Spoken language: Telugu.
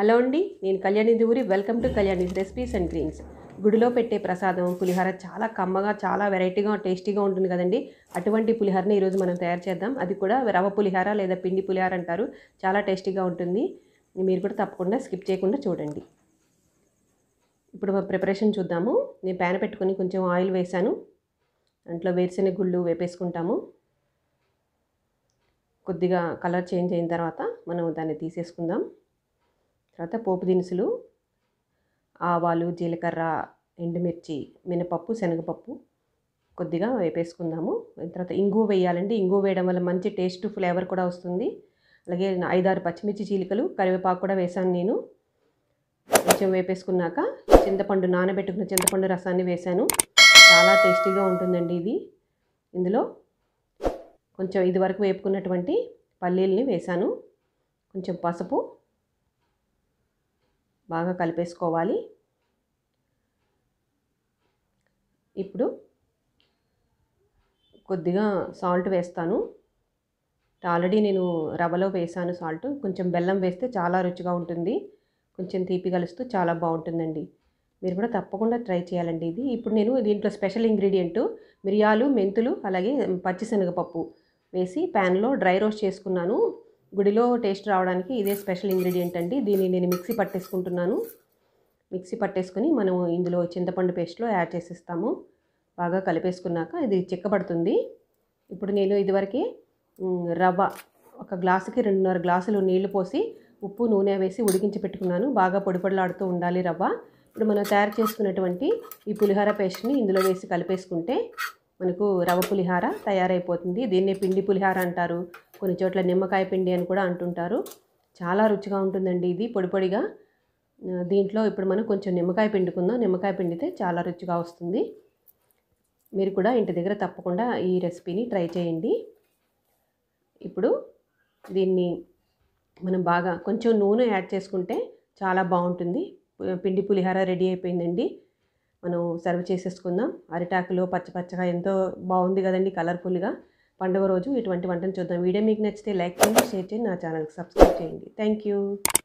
హలో అండి నేను Kalyani Divuri welcome to Kalyani recipes and greens గుడిలో పెట్టే ప్రసాదం పులిహోర చాలా కమ్మగా చాలా వెరైటీగా టేస్టీగా ఉంటుంది కదండి అటువంటి పులిహోరని ఈరోజు మనం తయారు చేద్దాం అది కూడా రవ పులిహోర లేదా పిండి పులిహోర అంటారు చాలా టేస్టీగా ఉంటుంది మీరు కూడా తప్పకుండా స్కిప్ చేయకుండా చూడండి ఇప్పుడు ప్రిపరేషన్ చూద్దాము నేను ప్యాన్ పెట్టుకొని కొంచెం ఆయిల్ వేసాను దాంట్లో వేరుశెనగ గుళ్ళు వేపేసుకుంటాము కొద్దిగా కలర్ చేంజ్ అయిన తర్వాత మనం దాన్ని తీసేసుకుందాం తర్వాత పోపు దినుసులు ఆవాలు జీలకర్ర ఎండుమిర్చి మినపప్పు శనగపప్పు కొద్దిగా వేపేసుకుందాము తర్వాత ఇంగువ వేయాలండి ఇంగువ వేయడం వల్ల మంచి టేస్ట్ ఫ్లేవర్ కూడా వస్తుంది అలాగే ఐదారు పచ్చిమిర్చి చీలికలు కరివేపాకు కూడా వేసాను నేను కొంచెం వేపేసుకున్నాక చింతపండు నానబెట్టుకున్న చింతపండు రసాన్ని వేశాను చాలా టేస్టీగా ఉంటుందండి ఇది ఇందులో కొంచెం ఇది వరకు వేపుకున్నటువంటి పల్లీల్ని వేశాను కొంచెం పసుపు బాగా కలిపేసుకోవాలి ఇప్పుడు కొద్దిగా సాల్ట్ వేస్తాను ఆల్రెడీ నేను రవ్వలో వేసాను సాల్ట్ కొంచెం బెల్లం వేస్తే చాలా రుచిగా ఉంటుంది కొంచెం తీపి కలుస్తూ చాలా బాగుంటుందండి మీరు కూడా తప్పకుండా ట్రై చేయాలండి ఇది ఇప్పుడు నేను దీంట్లో స్పెషల్ ఇంగ్రీడియంట్ మిరియాలు మెంతులు అలాగే పచ్చిశనగపప్పు వేసి ప్యాన్లో డ్రై రోస్ట్ చేసుకున్నాను గుడిలో టేస్ట్ రావడానికి ఇదే స్పెషల్ ఇంగ్రీడియంట్ అండి దీన్ని నేను మిక్సీ పట్టేసుకుంటున్నాను మిక్సీ పట్టేసుకొని మనం ఇందులో చింతపండు పేస్ట్లో యాడ్ చేసేస్తాము బాగా కలిపేసుకున్నాక ఇది చిక్కబడుతుంది ఇప్పుడు నేను ఇదివరకే రవ్వ ఒక గ్లాసుకి రెండున్నర గ్లాసులు నీళ్లు పోసి ఉప్పు నూనె వేసి ఉడికించి పెట్టుకున్నాను బాగా పొడి పొడిలాడుతూ ఉండాలి రవ్వ ఇప్పుడు మనం తయారు చేసుకున్నటువంటి ఈ పులిహోర పేస్ట్ని ఇందులో వేసి కలిపేసుకుంటే మనకు రవ్వ పులిహార తయారైపోతుంది దీన్నే పిండి పులిహార అంటారు కొన్ని చోట్ల నిమ్మకాయ పిండి అని కూడా అంటుంటారు చాలా రుచిగా ఉంటుందండి ఇది పొడి పొడిగా దీంట్లో ఇప్పుడు మనం కొంచెం నిమ్మకాయ పిండుకుందాం నిమ్మకాయ పిండితే చాలా రుచిగా వస్తుంది మీరు కూడా ఇంటి దగ్గర తప్పకుండా ఈ రెసిపీని ట్రై చేయండి ఇప్పుడు దీన్ని మనం బాగా కొంచెం నూనె యాడ్ చేసుకుంటే చాలా బాగుంటుంది పిండి పులిహార రెడీ అయిపోయిందండి మనం సర్వ్ చేసేసుకుందాం అరిటాకులో పచ్చ పచ్చగా ఎంతో బాగుంది కదండి కలర్ఫుల్గా పండుగ రోజు ఇటువంటి వంటను చూద్దాం వీడియో మీకు నచ్చితే లైక్ చేయండి షేర్ చేయండి నా ఛానల్కి సబ్స్క్రైబ్ చేయండి థ్యాంక్ యూ